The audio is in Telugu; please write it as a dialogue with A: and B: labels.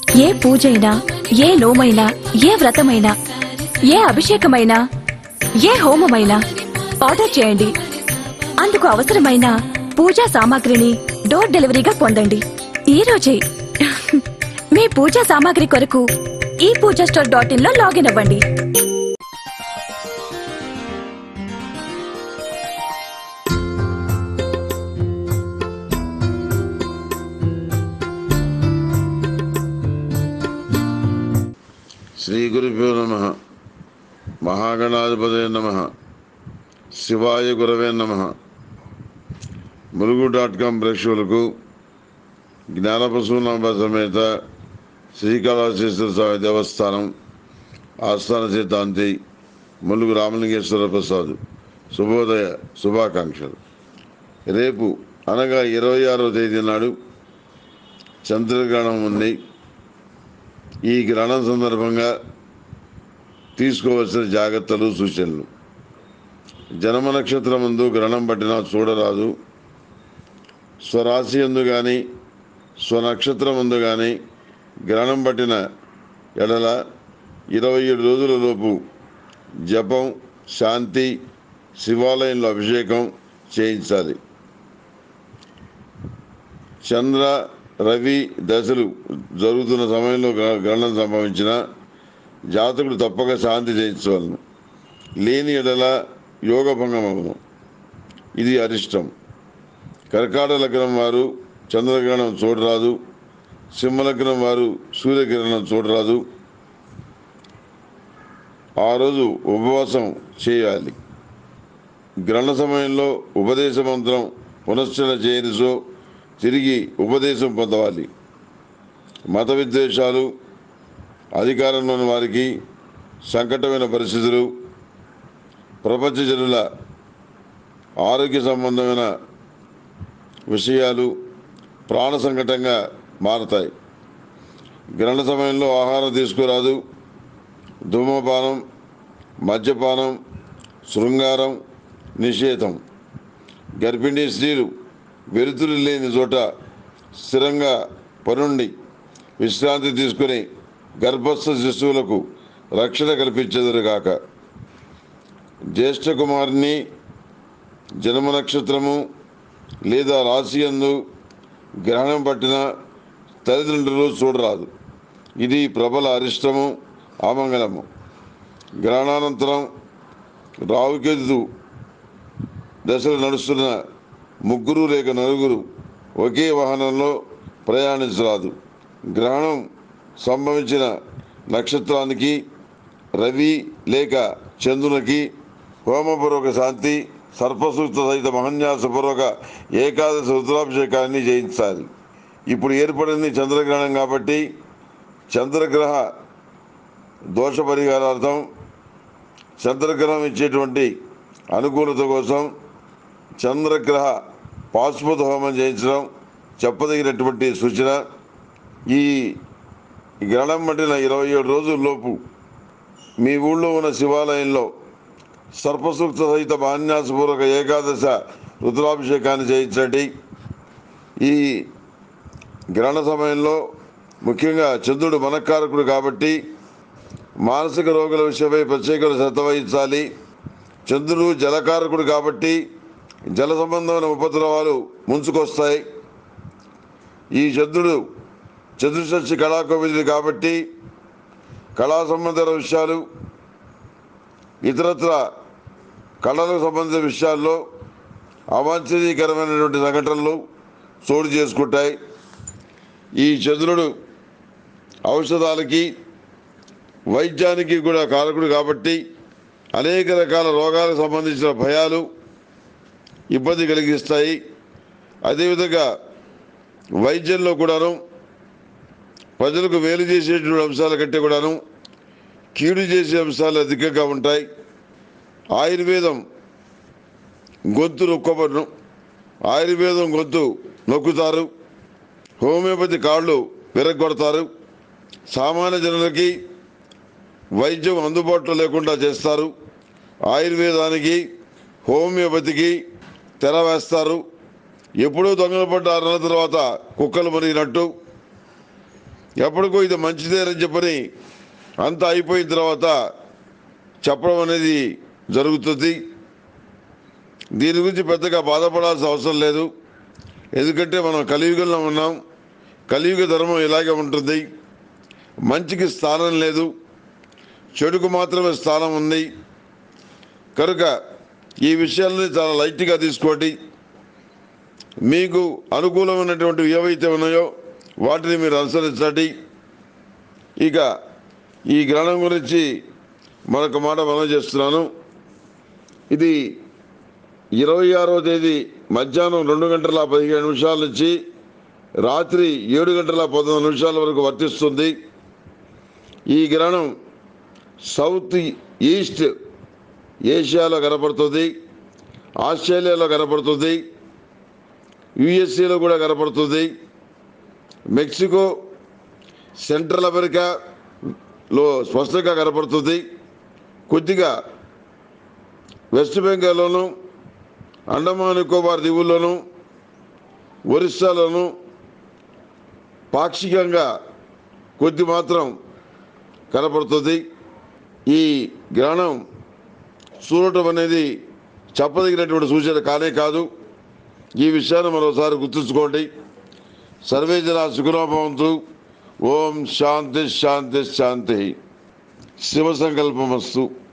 A: ఏ పూజైనా ఏ నోమైనా ఏ వ్రతమైనా ఏ అభిషేకమైనా ఏ హోమమైనా ఆర్డర్ చేయండి అందుకు అవసరమైన పూజా సామాగ్రిని డోర్ డెలివరీగా పొందండి ఈ రోజే మీ పూజా సామాగ్రి కొరకు ఈ పూజా స్టోర్ డాట్ ఇన్ లో లాగిన్ అవ్వండి
B: శ్రీ గురుభ్యో నమ మహాగణాధిపతే నమ శివాయ గురవే నమ ములుగు డాట్ కాం ప్రేక్షకులకు జ్ఞానపశునాభ సమేత శ్రీకాళహస్తీశ్వర స్వామి దేవస్థానం ఆస్థాన సిద్ధాంతి ములుగు రామలింగేశ్వర ప్రసాద్ శుభోదయ శుభాకాంక్షలు రేపు అనగా ఇరవై ఆరో తేదీ నాడు చంద్రగ్రహణం ఉంది ఈ గ్రహణం సందర్భంగా తీసుకోవలసిన జాగ్రత్తలు సూచనలు జన్మ నక్షత్రం ముందు గ్రహణం పట్టినా చూడరాదు స్వరాశి ఎందు కానీ స్వనక్షత్రం ముందు కానీ గ్రహణం పట్టిన ఎడల ఇరవై ఏడు రోజుల లోపు జపం శాంతి శివాలయంలో అభిషేకం చేయించాలి చంద్ర రవి దశలు జరుగుతున్న సమయంలో గ్ర- గ్రహణం సంభవించిన జాతకుడు తప్పక శాంతి చేయించవలను లేని ఎడల యోగ భంగమగును ఇది అరిష్టం కర్కాట లగ్నం వారు చంద్రగ్రహణం చూడరాదు సింహలగ్నం వారు సూర్యగ్రహణం చూడరాదు ఆ రోజు ఉపవాసం చేయాలి గ్రహణ సమయంలో ఉపదేశ మంత్రం పునశ్చరణ చేయనిసో తిరిగి ఉపదేశం పొందవాలి మత విద్వేషాలు అధికారంలోని వారికి సంకటమైన పరిస్థితులు ప్రపంచ జనుల ఆరోగ్య సంబంధమైన విషయాలు ప్రాణ సంకటంగా మారతాయి గ్రహణ సమయంలో ఆహారం తీసుకురాదు ధూమపానం మద్యపానం శృంగారం నిషేధం గర్భిణీ స్త్రీలు వెలుతురు లేని చోట స్థిరంగా పనుండి విశ్రాంతి తీసుకుని గర్భస్థ శిశువులకు రక్షణ కల్పించెదరుగాక జ్యేష్ఠ కుమారుని జన్మ నక్షత్రము లేదా రాశి యందు గ్రహణం పట్టిన తల్లిదండ్రులు చూడరాదు ఇది ప్రబల అరిష్టము అమంగళము గ్రహణానంతరం రావుకేతు దశలు నడుస్తున్న ముగ్గురు లేక నలుగురు ఒకే వాహనంలో ప్రయాణించరాదు గ్రహణం సంభవించిన నక్షత్రానికి రవి లేక చంద్రునికి హోమపూర్వక శాంతి సర్పసూక్త సహిత మహన్యాసపూర్వక ఏకాదశి రుద్రాభిషేకాన్ని చేయించాలి ఇప్పుడు ఏర్పడింది చంద్రగ్రహణం కాబట్టి చంద్రగ్రహ దోష పరిహారార్థం చంద్రగ్రహం ఇచ్చేటువంటి అనుకూలత కోసం చంద్రగ్రహ పాశుపత హోమం చేయించడం చెప్పదగినటువంటి సూచన ఈ గ్రహణం పట్టిన ఇరవై ఏడు రోజుల్లోపు మీ ఊళ్ళో ఉన్న శివాలయంలో సర్పసూక్త సహిత మాన్యాసపూర్వక ఏకాదశ రుద్రాభిషేకాన్ని చేయించండి ఈ గ్రహణ సమయంలో ముఖ్యంగా చంద్రుడు మనకారకుడు కాబట్టి మానసిక రోగుల విషయమై ప్రత్యేక శ్రద్ధ వహించాలి చంద్రుడు జలకారకుడు కాబట్టి జల సంబంధమైన ఉపద్రవాలు ముంచుకొస్తాయి ఈ చంద్రుడు చతుర్షష్ఠి కళాకోవిదుడు కాబట్టి కళా సంబంధమైన విషయాలు ఇతరత్ర కళలకు సంబంధించిన విషయాల్లో అవాంఛనీయకరమైనటువంటి సంఘటనలు చోటు చేసుకుంటాయి ఈ చంద్రుడు ఔషధాలకి వైద్యానికి కూడా కారకుడు కాబట్టి అనేక రకాల రోగాలకు సంబంధించిన భయాలు ఇబ్బంది కలిగిస్తాయి అదేవిధంగా వైద్యంలో కూడాను ప్రజలకు మేలు చేసేటువంటి అంశాల కంటే కూడాను కీడు చేసే అంశాలు అధికంగా ఉంటాయి ఆయుర్వేదం గొంతు నొక్కబడును ఆయుర్వేదం గొంతు నొక్కుతారు హోమియోపతి కాళ్ళు విరగొడతారు సామాన్య జనులకి వైద్యం అందుబాటులో లేకుండా చేస్తారు ఆయుర్వేదానికి హోమియోపతికి తెర వేస్తారు ఎప్పుడూ దొంగలు పడ్డ ఆరు నెలల తర్వాత కుక్కలు మునిగినట్టు ఎప్పటికో ఇది మంచిదేనని చెప్పని అంతా అయిపోయిన తర్వాత చెప్పడం అనేది జరుగుతుంది దీని గురించి పెద్దగా బాధపడాల్సిన అవసరం లేదు ఎందుకంటే మనం కలియుగంలో ఉన్నాం కలియుగ ధర్మం ఇలాగే ఉంటుంది మంచికి స్థానం లేదు చెడుకు మాత్రమే స్థానం ఉంది కనుక ఈ విషయాలని చాలా లైట్గా తీసుకోండి మీకు అనుకూలమైనటువంటి ఏవైతే ఉన్నాయో వాటిని మీరు అనుసరించండి ఇక ఈ గ్రహణం గురించి మరొక మాట మనం చేస్తున్నాను ఇది ఇరవై ఆరో తేదీ మధ్యాహ్నం రెండు గంటల పదిహేను నిమిషాల నుంచి రాత్రి ఏడు గంటల పంతొమ్మిది నిమిషాల వరకు వర్తిస్తుంది ఈ గ్రహణం సౌత్ ఈస్ట్ ఏషియాలో కనపడుతుంది ఆస్ట్రేలియాలో కనపడుతుంది యుఎస్ఏలో కూడా కనపడుతుంది మెక్సికో సెంట్రల్ అమెరికాలో స్పష్టంగా కనపడుతుంది కొద్దిగా వెస్ట్ బెంగాల్లోను అండమాన్ నికోబార్ దీవుల్లోను ఒరిస్సాలోను పాక్షికంగా కొద్ది మాత్రం కనపడుతుంది ఈ గ్రహణం చూడటం అనేది చెప్పదగినటువంటి సూచన కానే కాదు ఈ విషయాన్ని మరోసారి గుర్తుంచుకోండి సర్వే జన సుఖనోభవంతు ఓం శాంతి శాంతి శాంతి శివ సంకల్పమస్తు